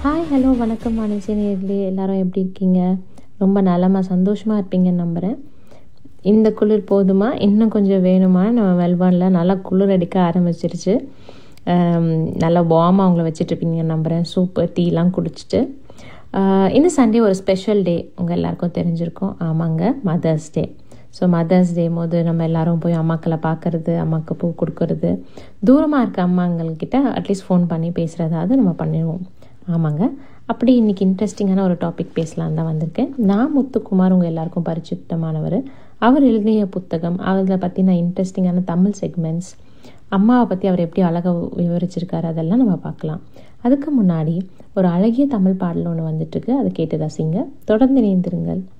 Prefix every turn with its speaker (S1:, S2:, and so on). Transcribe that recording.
S1: hi hello வணக்கம் மனுஷனர்களே எல்லாரும் எப்படி இருக்கீங்க ரொம்ப நலமாக சந்தோஷமாக இருப்பீங்கன்னு நம்புகிறேன் இந்த குளிர் போதுமா இன்னும் கொஞ்சம் வேணுமா நம்ம மெல்பர்னில் நல்லா குளிர் அடிக்க ஆரம்பிச்சிருச்சு ஆம், நல்லா வார்மாக அவங்கள வச்சிட்ருப்பீங்கன்னு நம்புகிறேன் சூப்பர் டீலாம் குடிச்சிட்டு ஆஹ், இந்த சண்டே ஒரு ஸ்பெஷல் டே உங்கள் எல்லாருக்கும் தெரிஞ்சிருக்கும் ஆமாங்க mother's day so mother's day போது நம்ம எல்லாரும் போய் அம்மாக்களை பார்க்கறது அம்மாவுக்கு பூ கொடுக்கறது தூரமாக இருக்க அம்மாங்கள்கிட்ட அட்லீஸ்ட் ஃபோன் பண்ணி பேசுகிறதாவது நம்ம பண்ணிடுவோம் ஆமாங்க அப்படி இன்னைக்கு இன்ட்ரெஸ்டிங்கான ஒரு டாபிக் பேசலாம் தான் வந்திருக்கேன் நான் முத்துக்குமார் உங்கள் எல்லாருக்கும் பரிச்சித்தமானவர் அவர் எழுதிய புத்தகம் அதில் பற்றின இன்ட்ரெஸ்டிங்கான தமிழ் செக்மெண்ட்ஸ் அம்மாவை பற்றி அவர் எப்படி அழகாக விவரிச்சிருக்காரு அதெல்லாம் நம்ம பார்க்கலாம் அதுக்கு முன்னாடி ஒரு அழகிய தமிழ் பாடல் ஒன்று வந்துட்டுருக்கு அதை கேட்டு ரசிங்க தொடர்ந்து இணைந்திருங்கள்